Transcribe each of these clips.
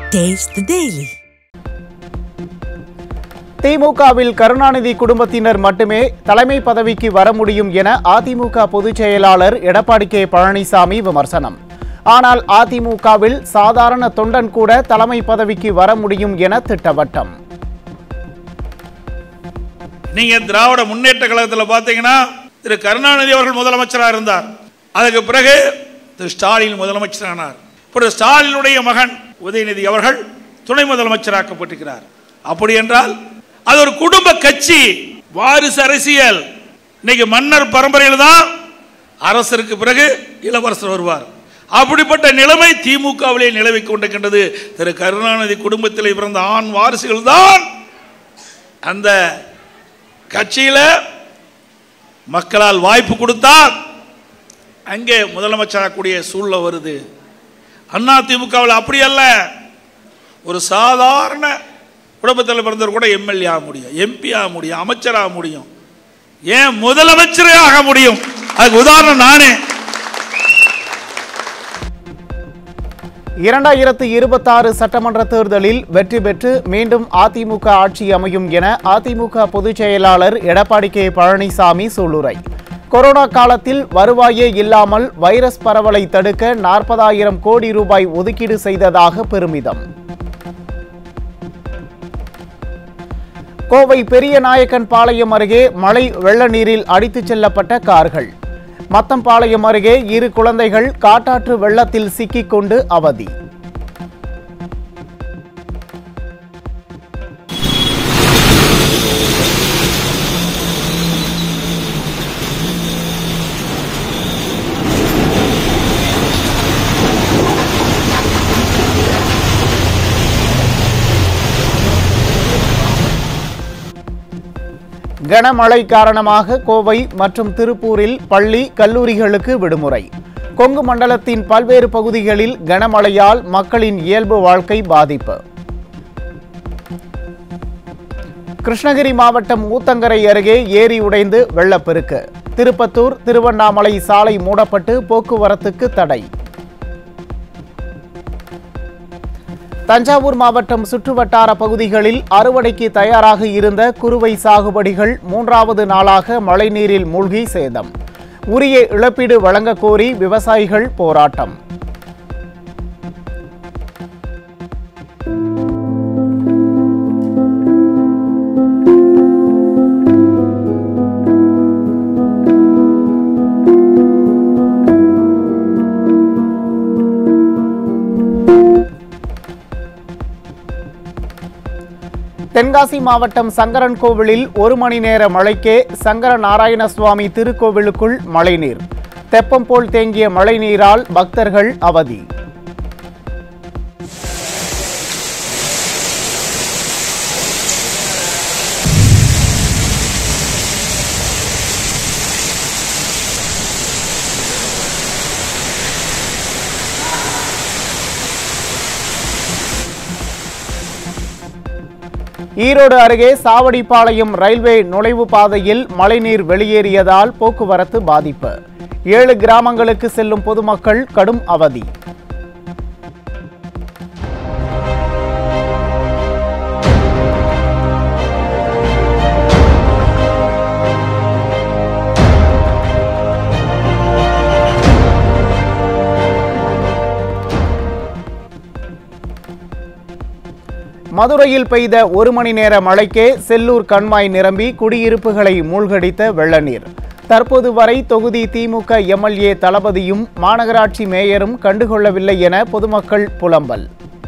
Taste the Daily. திமுகவில் கருணாநிதி குடும்பத்தினர் மட்டுமே தலைமை பதவிக்கு வர முடியும் என அதிமுக பொதுச் செயலாளர் எடப்பாடி கே பழனிசாமி விமர்சனம் ஆனால் அதிமுகவில் சாதாரண தொண்டன் கூட தலைமை பதவிக்கு வர முடியும் என திட்டவட்டம் நீங்க திராவிட முன்னேற்ற கழகத்தில் பார்த்தீங்கன்னா திரு கருணாநிதி அவர்கள் முதலமைச்சராக இருந்தார் அதுக்கு பிறகு திரு ஸ்டாலின் முதலமைச்சரானார் இப்பொழுது ஸ்டாலினுடைய மகன் உதயநிதி அவர்கள் துணை முதலமைச்சராக்கப்பட்டிருக்கிறார் அப்படி என்றால் அது ஒரு குடும்ப கட்சி வாரிசு அரசியல் இன்னைக்கு மன்னர் பரம்பரையில் தான் அரசருக்கு பிறகு இளவரசர் வருவார் அப்படிப்பட்ட நிலைமை திமுகவிலே நிலவி கொண்டிருக்கின்றது திரு கருணாநிதி குடும்பத்தில் பிறந்த ஆண் வாரிசுகள் தான் அந்த கட்சியில் மக்களால் வாய்ப்பு கொடுத்தால் அங்கே முதலமைச்சராகக்கூடிய சூழ்நிலை வருது அண்ணா திமுகவில் அப்படி அல்ல ஒரு சாதாரண குடும்பத்தில் பிறந்தவர் கூட எம்எல்ஏ ஆக முடியும் எம்பி ஆக முடியும் அமைச்சராக முடியும் ஏன் முதலமைச்சரே ஆக முடியும் அதுக்கு உதாரணம் நானே இரண்டாயிரத்து இருபத்தாறு சட்டமன்ற தேர்தலில் வெற்றி பெற்று மீண்டும் அதிமுக ஆட்சி அமையும் என அதிமுக பொதுச் செயலாளர் எடப்பாடி கே பழனிசாமி சூளுரை கொரோனா காலத்தில் வருவாயே இல்லாமல் வைரஸ் பரவலை தடுக்க நாற்பதாயிரம் கோடி ரூபாய் ஒதுக்கீடு செய்ததாக பெருமிதம் கோவை பெரிய நாயக்கன் பாளையம் அருகே மழை வெள்ள நீரில் அடித்துச் செல்லப்பட்ட கார்கள் மத்தம்பாளையம் அருகே இரு குழந்தைகள் காட்டாற்று வெள்ளத்தில் சிக்கிக் கொண்டு அவதி கனமழை காரணமாக கோவை மற்றும் திருப்பூரில் பள்ளி கல்லூரிகளுக்கு விடுமுறை கொங்கு மண்டலத்தின் பல்வேறு பகுதிகளில் கனமழையால் மக்களின் இயல்பு வாழ்க்கை பாதிப்பு கிருஷ்ணகிரி மாவட்டம் ஊத்தங்கரை அருகே ஏரி உடைந்து வெள்ளப்பெருக்கு திருப்பத்தூர் திருவண்ணாமலை சாலை மூடப்பட்டு போக்குவரத்துக்கு தடை தஞ்சாவூர் மாவட்டம் சுற்றுவட்டார பகுதிகளில் அறுவடைக்கு தயாராக இருந்த குறுவை சாகுபடிகள் மூன்றாவது நாளாக மழைநீரில் மூழ்கி சேதம் உரிய இழப்பீடு வழங்கக் கோரி விவசாயிகள் போராட்டம் தென்காசி மாவட்டம் சங்கரன் கோவிலில் ஒரு மணி நேர மழைக்கே சங்கர நாராயண சுவாமி திருக்கோவிலுக்குள் மழைநீர் தெப்பம் போல் தேங்கிய மழைநீரால் பக்தர்கள் அவதி ஈரோடு அருகே சாவடிப்பாளையம் ரயில்வே நுழைவு பாதையில் மழைநீர் வெளியேறியதால் போக்குவரத்து பாதிப்பு ஏழு கிராமங்களுக்கு செல்லும் பொதுமக்கள் கடும் அவதி மதுரையில் பெய்த ஒரு மணி நேர மழைக்கே செல்லூர் கண்மாய் நிரம்பி குடியிருப்புகளை மூழ்கடித்த வெள்ளநீர் தற்போது வரை தொகுதி திமுக எம்எல்ஏ தளபதியும் மாநகராட்சி மேயரும் கண்டுகொள்ளவில்லை என பொதுமக்கள் புலம்பல்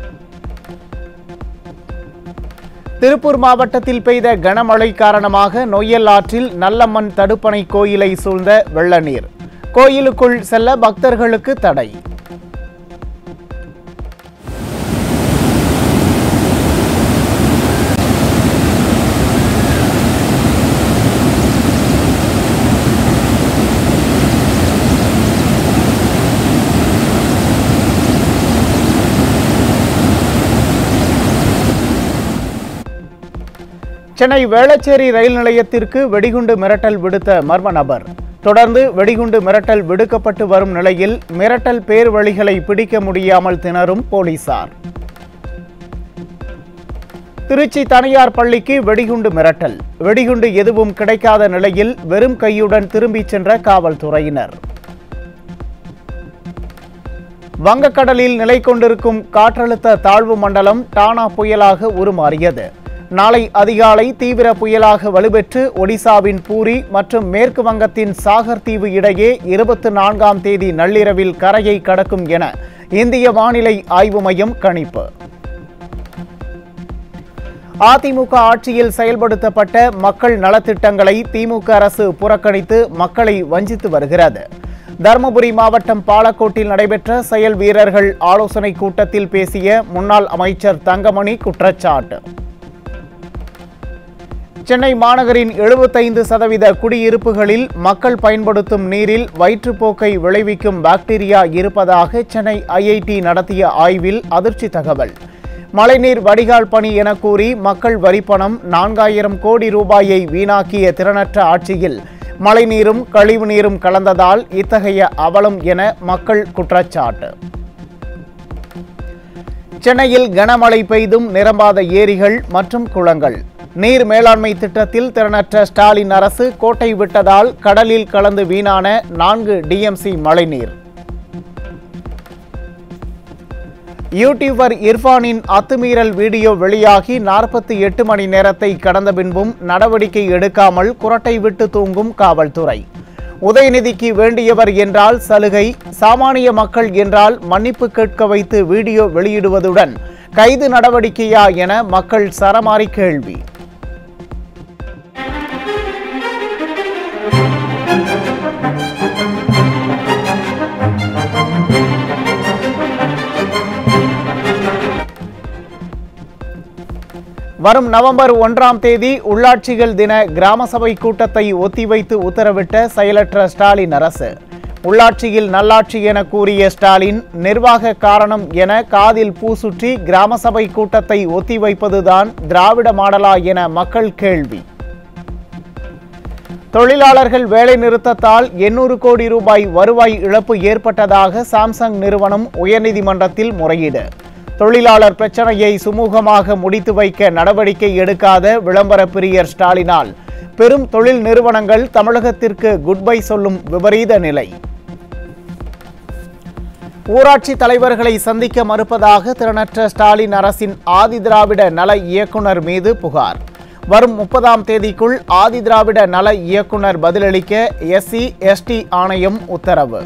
திருப்பூர் மாவட்டத்தில் பெய்த கனமழை காரணமாக நொய்யல் ஆற்றில் நல்லம்மன் தடுப்பணை கோயிலை சூழ்ந்த வெள்ளநீர் கோயிலுக்குள் செல்ல பக்தர்களுக்கு தடை சென்னை வேளச்சேரி ரயில் நிலையத்திற்கு வெடிகுண்டு மிரட்டல் விடுத்த மர்ம நபர் தொடர்ந்து வெடிகுண்டு மிரட்டல் விடுக்கப்பட்டு வரும் நிலையில் மிரட்டல் பேர் வழிகளை பிடிக்க முடியாமல் திணறும் போலீசார் திருச்சி தனியார் பள்ளிக்கு வெடிகுண்டு மிரட்டல் வெடிகுண்டு எதுவும் கிடைக்காத நிலையில் வெறும் கையுடன் திரும்பிச் சென்ற காவல்துறையினர் வங்கக்கடலில் நிலை கொண்டிருக்கும் காற்றழுத்த தாழ்வு மண்டலம் டானா புயலாக உருமாறியது நாளை அதிகாலை தீவிர புயலாக வலுப்பெற்று ஒடிசாவின் பூரி மற்றும் மேற்கு வங்கத்தின் சாகர் தீவு இடையே இருபத்தி நான்காம் தேதி நள்ளிரவில் கரையை கடக்கும் என இந்திய வானிலை ஆய்வு மையம் கணிப்பு அதிமுக ஆட்சியில் செயல்படுத்தப்பட்ட மக்கள் நலத்திட்டங்களை திமுக அரசு புறக்கணித்து மக்களை வஞ்சித்து வருகிறது தருமபுரி மாவட்டம் பாலக்கோட்டில் நடைபெற்ற செயல் வீரர்கள் ஆலோசனை கூட்டத்தில் பேசிய முன்னாள் அமைச்சர் தங்கமணி குற்றச்சாட்டு சென்னை மாநகரின் எழுபத்தைந்து சதவீத குடியிருப்புகளில் மக்கள் பயன்படுத்தும் நீரில் வயிற்றுப்போக்கை விளைவிக்கும் பாக்டீரியா இருப்பதாக சென்னை ஐஐடி நடத்திய ஆய்வில் அதிர்ச்சி தகவல் மழைநீர் வடிகால் பணி என கூறி மக்கள் வரிப்பணம் நான்காயிரம் கோடி ரூபாயை வீணாக்கிய திறனற்ற ஆட்சியில் மழைநீரும் கழிவு நீரும் கலந்ததால் இத்தகைய அவலம் என மக்கள் குற்றச்சாட்டு சென்னையில் கனமழை பெய்தும் நிரம்பாத ஏரிகள் மற்றும் குளங்கள் நீர் மேலாண்மை திட்டத்தில் திறனற்ற ஸ்டாலின் அரசு கோட்டை விட்டதால் கடலில் கலந்து வீணான நான்கு டிஎம்சி மழைநீர் யூடியூபர் இர்ஃபானின் அத்துமீறல் வீடியோ வெளியாகி நாற்பத்தி எட்டு மணி நேரத்தை கடந்த பின்பும் நடவடிக்கை எடுக்காமல் குரட்டை விட்டு தூங்கும் காவல்துறை உதயநிதிக்கு வேண்டியவர் என்றால் சலுகை சாமானிய மக்கள் என்றால் மன்னிப்பு கேட்க வைத்து வீடியோ வெளியிடுவதுடன் கைது நடவடிக்கையா என மக்கள் சரமாரி கேள்வி வரும் நவம்பர் ஒன்றாம் தேதி உள்ளாட்சிகள் தின கிராம சபை கூட்டத்தை ஒத்திவைத்து உத்தரவிட்ட செயலற்ற ஸ்டாலின் அரசு உள்ளாட்சியில் நல்லாட்சி என கூறிய ஸ்டாலின் நிர்வாக காரணம் என காதில் பூ சுற்றி கிராம சபை கூட்டத்தை ஒத்திவைப்பதுதான் திராவிட மாடலா என மக்கள் கேள்வி தொழிலாளர்கள் வேலை நிறுத்தத்தால் எண்ணூறு கோடி ரூபாய் வருவாய் இழப்பு ஏற்பட்டதாக சாம்சங் நிறுவனம் உயர்நீதிமன்றத்தில் முறையீடு தொழிலாளர் பிரச்சனையை சுமூகமாக முடித்து வைக்க நடவடிக்கை எடுக்காத விளம்பர பிரியர் ஸ்டாலினால் பெரும் தொழில் நிறுவனங்கள் தமிழகத்திற்கு குட்பை சொல்லும் விபரீத நிலை ஊராட்சி தலைவர்களை சந்திக்க மறுப்பதாக திறனற்ற ஸ்டாலின் அரசின் ஆதிதிராவிட நல இயக்குனர் மீது புகார் வரும் முப்பதாம் தேதிக்குள் ஆதிதிராவிட நல இயக்குனர் பதிலளிக்க எஸ்சி எஸ்டி ஆணையம் உத்தரவு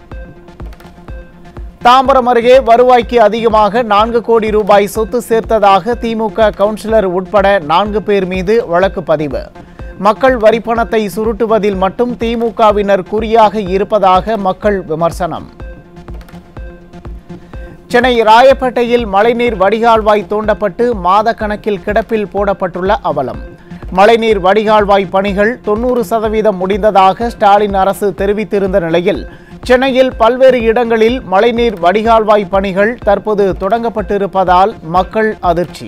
தாம்பரம் அருகே வருவாய்க்கு அதிகமாக நான்கு கோடி ரூபாய் சொத்து சேர்த்ததாக திமுக கவுன்சிலர் உட்பட நான்கு பேர் மீது வழக்கு பதிவு மக்கள் வரிப்பணத்தை சுருட்டுவதில் மட்டும் திமுகவினர் குறியாக இருப்பதாக மக்கள் விமர்சனம் சென்னை ராயப்பேட்டையில் மழைநீர் வடிகால்வாய் தோண்டப்பட்டு மாத கணக்கில் கிடப்பில் போடப்பட்டுள்ள அவலம் மழைநீர் வடிகால்வாய் பணிகள் தொண்ணூறு சதவீதம் முடிந்ததாக ஸ்டாலின் அரசு தெரிவித்திருந்த நிலையில் சென்னையில் பல்வேறு இடங்களில் மழைநீர் வடிகால்வாய் பணிகள் தற்போது தொடங்கப்பட்டிருப்பதால் மக்கள் அதிர்ச்சி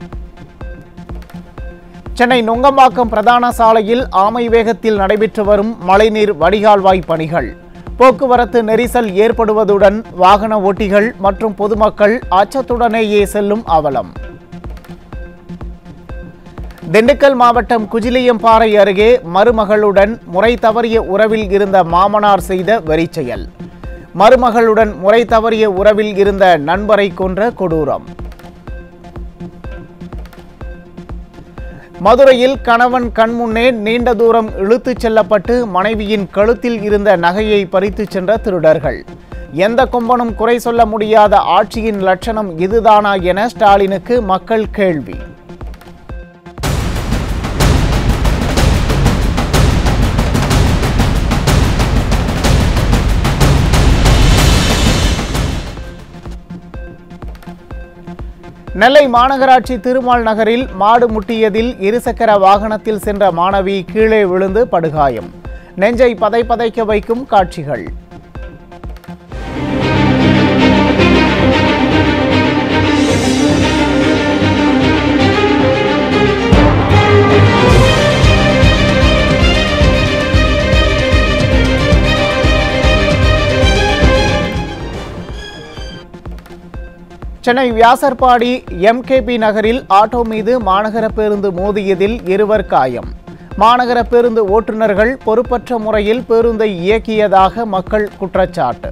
சென்னை நுங்கம்பாக்கம் பிரதான சாலையில் ஆமை வேகத்தில் நடைபெற்று வரும் மழைநீர் வடிகால்வாய் பணிகள் போக்குவரத்து நெரிசல் ஏற்படுவதுடன் வாகன ஓட்டிகள் மற்றும் பொதுமக்கள் அச்சத்துடனேயே செல்லும் அவலம் திண்டுக்கல் மாவட்டம் குஜிலியம்பாறை அருகே மருமகளுடன் முறை தவறிய உறவில் இருந்த மாமனார் செய்த வெறிச்செயல் மருமகளுடன் முறை தவறிய உறவில் இருந்த நண்பரை கொன்ற கொடூரம் மதுரையில் கணவன் கண்முன்னே நீண்ட தூரம் இழுத்துச் செல்லப்பட்டு மனைவியின் கழுத்தில் இருந்த நகையை பறித்துச் சென்ற திருடர்கள் எந்த கொம்பனும் குறை சொல்ல முடியாத ஆட்சியின் லட்சணம் இதுதானா என ஸ்டாலினுக்கு மக்கள் கேள்வி நெல்லை மாநகராட்சி திருமால் நகரில் மாடு முட்டியதில் இருசக்கர வாகனத்தில் சென்ற மாணவி கீழே விழுந்து படுகாயம் நெஞ்சை பதைபதைக்க வைக்கும் காட்சிகள் சென்னை வியாசர்பாடி எம்கேபி நகரில் ஆட்டோ மீது மாநகர பேருந்து மோதியதில் இருவர் காயம் மாநகர பேருந்து ஓட்டுநர்கள் பொறுப்பற்ற முறையில் பேருந்தை இயக்கியதாக மக்கள் குற்றச்சாட்டு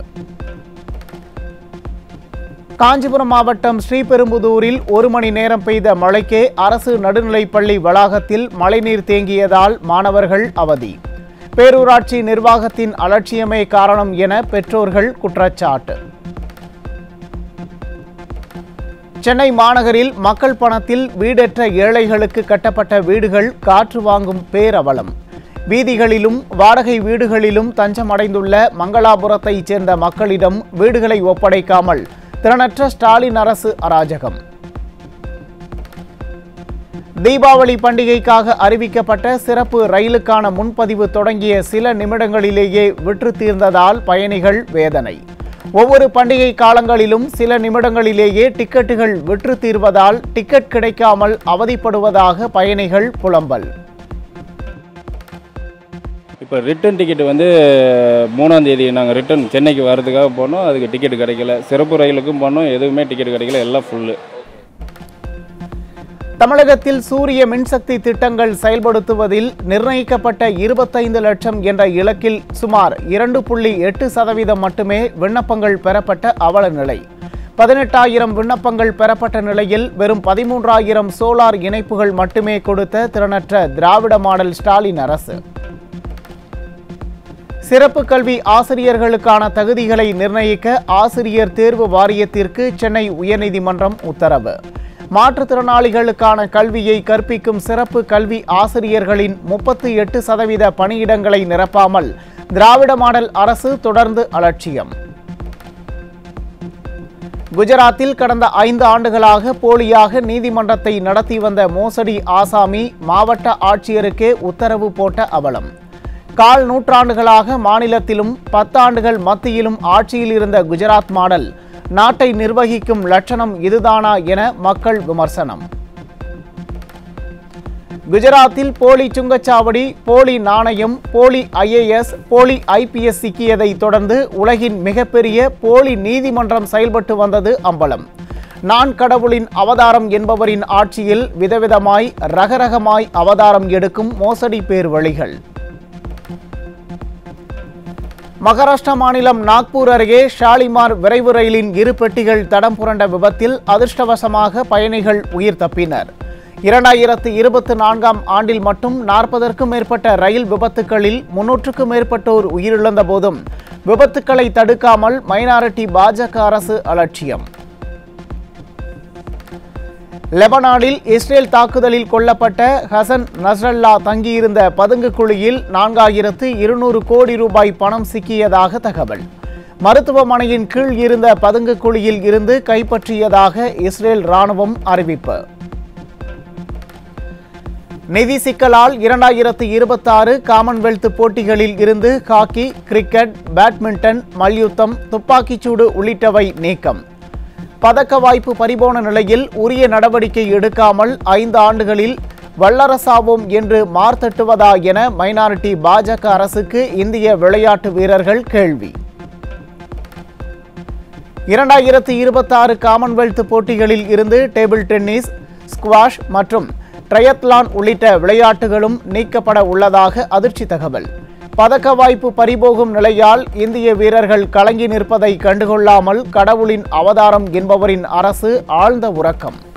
காஞ்சிபுரம் மாவட்டம் ஸ்ரீபெரும்புதூரில் ஒரு மணி நேரம் பெய்த மழைக்கே அரசு நடுநிலைப்பள்ளி வளாகத்தில் மழைநீர் தேங்கியதால் மாணவர்கள் அவதி பேரூராட்சி நிர்வாகத்தின் அலட்சியமே காரணம் என பெற்றோர்கள் குற்றச்சாட்டு சென்னை மாநகரில் மக்கள் பணத்தில் வீடற்ற ஏழைகளுக்கு கட்டப்பட்ட வீடுகள் காற்று வாங்கும் பேரவலம் வீதிகளிலும் வாடகை வீடுகளிலும் தஞ்சமடைந்துள்ள மங்களாபுரத்தைச் சேர்ந்த மக்களிடம் வீடுகளை ஒப்படைக்காமல் திறனற்ற ஸ்டாலின் அரசு அராஜகம் தீபாவளி பண்டிகைக்காக அறிவிக்கப்பட்ட சிறப்பு ரயிலுக்கான முன்பதிவு தொடங்கிய சில நிமிடங்களிலேயே விற்று தீர்ந்ததால் பயணிகள் வேதனை ஒவ்வொரு பண்டிகை காலங்களிலும் சில நிமிடங்களிலேயே டிக்கெட்டுகள் விற்று தீர்வதால் டிக்கெட் கிடைக்காமல் அவதிப்படுவதாக பயணிகள் புலம்பல் இப்போ ரிட்டர்ன் டிக்கெட் வந்து மூணாம் தேதி நாங்கள் ரிட்டர்ன் சென்னைக்கு வர்றதுக்காக போனோம் அதுக்கு டிக்கெட் கிடைக்கல சிறப்பு ரயிலுக்கும் போனோம் எதுவுமே டிக்கெட் கிடைக்கல எல்லாம் ஃபுல்லு தமிழகத்தில் சூரிய மின்சக்தி திட்டங்கள் செயல்படுத்துவதில் நிர்ணயிக்கப்பட்ட இருபத்தைந்து லட்சம் என்ற இலக்கில் சுமார் இரண்டு புள்ளி எட்டு சதவீதம் மட்டுமே விண்ணப்பங்கள் பெறப்பட்ட அவல நிலை பதினெட்டாயிரம் விண்ணப்பங்கள் பெறப்பட்ட நிலையில் வெறும் பதிமூன்றாயிரம் சோலார் இணைப்புகள் மட்டுமே கொடுத்த திறனற்ற திராவிட மாடல் ஸ்டாலின் அரசு சிறப்பு கல்வி ஆசிரியர்களுக்கான தகுதிகளை நிர்ணயிக்க ஆசிரியர் தேர்வு வாரியத்திற்கு சென்னை உயர்நீதிமன்றம் உத்தரவு மாற்றுத்திறனாளிகளுக்கான கல்வியை கற்பிக்கும் சிறப்பு கல்வி ஆசிரியர்களின் முப்பத்தி எட்டு சதவீத பணியிடங்களை நிரப்பாமல் திராவிட மாடல் அரசு தொடர்ந்து அலட்சியம் குஜராத்தில் கடந்த ஐந்து ஆண்டுகளாக போலியாக நீதிமன்றத்தை நடத்தி வந்த மோசடி ஆசாமி மாவட்ட ஆட்சியருக்கே உத்தரவு போட்ட அவலம் கால் நூற்றாண்டுகளாக மாநிலத்திலும் பத்தாண்டுகள் மத்தியிலும் ஆட்சியில் இருந்த குஜராத் மாடல் நாட்டை நிர்வகிக்கும் லட்சணம் இதுதானா என மக்கள் விமர்சனம் குஜராத்தில் போலி சுங்கச்சாவடி போலி நாணயம் போலி ஐஏஎஸ் போலி ஐபிஎஸ் சிக்கியதை தொடர்ந்து உலகின் மிகப்பெரிய போலி நீதிமன்றம் செயல்பட்டு வந்தது அம்பலம் நான் கடவுளின் அவதாரம் என்பவரின் ஆட்சியில் விதவிதமாய் ரகரகமாய் அவதாரம் எடுக்கும் மோசடி பேர் வழிகள் மகாராஷ்டிரா மாநிலம் நாக்பூர் அருகே ஷாலிமார் விரைவு ரயிலின் இரு பெட்டிகள் தடம் புரண்ட விபத்தில் அதிர்ஷ்டவசமாக பயணிகள் உயிர் தப்பினர் இரண்டாயிரத்து இருபத்தி நான்காம் ஆண்டில் மட்டும் நாற்பதற்கும் மேற்பட்ட ரயில் விபத்துகளில் முன்னூற்றுக்கும் மேற்பட்டோர் உயிரிழந்த போதும் விபத்துக்களை தடுக்காமல் மைனாரிட்டி பாஜக அரசு அலட்சியம் லெபனானில் இஸ்ரேல் தாக்குதலில் கொல்லப்பட்ட ஹசன் நஸ்ரல்லா தங்கியிருந்த பதுங்கு குழியில் நான்காயிரத்து இருநூறு கோடி ரூபாய் பணம் சிக்கியதாக தகவல் மருத்துவமனையின் கீழ் இருந்த பதுங்கு குழியில் இருந்து கைப்பற்றியதாக இஸ்ரேல் ராணுவம் அறிவிப்பு நிதி சிக்கலால் இரண்டாயிரத்து இருபத்தாறு காமன்வெல்த் போட்டிகளில் இருந்து ஹாக்கி கிரிக்கெட் பேட்மிண்டன் மல்யுத்தம் துப்பாக்கிச்சூடு உள்ளிட்டவை நீக்கம் பதக்க வாய்ப்பு பறிபோன நிலையில் உரிய நடவடிக்கை எடுக்காமல் ஐந்து ஆண்டுகளில் வல்லரசாவோம் என்று மார்த்தட்டுவதா என மைனாரிட்டி பாஜக அரசுக்கு இந்திய விளையாட்டு வீரர்கள் கேள்வி இரண்டாயிரத்து இருபத்தாறு காமன்வெல்த் போட்டிகளில் இருந்து டேபிள் டென்னிஸ் ஸ்குவாஷ் மற்றும் ட்ரையத்லான் உள்ளிட்ட விளையாட்டுகளும் நீக்கப்பட உள்ளதாக அதிர்ச்சி தகவல் பதக்க வாய்ப்பு பறிபோகும் நிலையால் இந்திய வீரர்கள் கலங்கி நிற்பதை கண்டுகொள்ளாமல் கடவுளின் அவதாரம் என்பவரின் அரசு ஆழ்ந்த உறக்கம்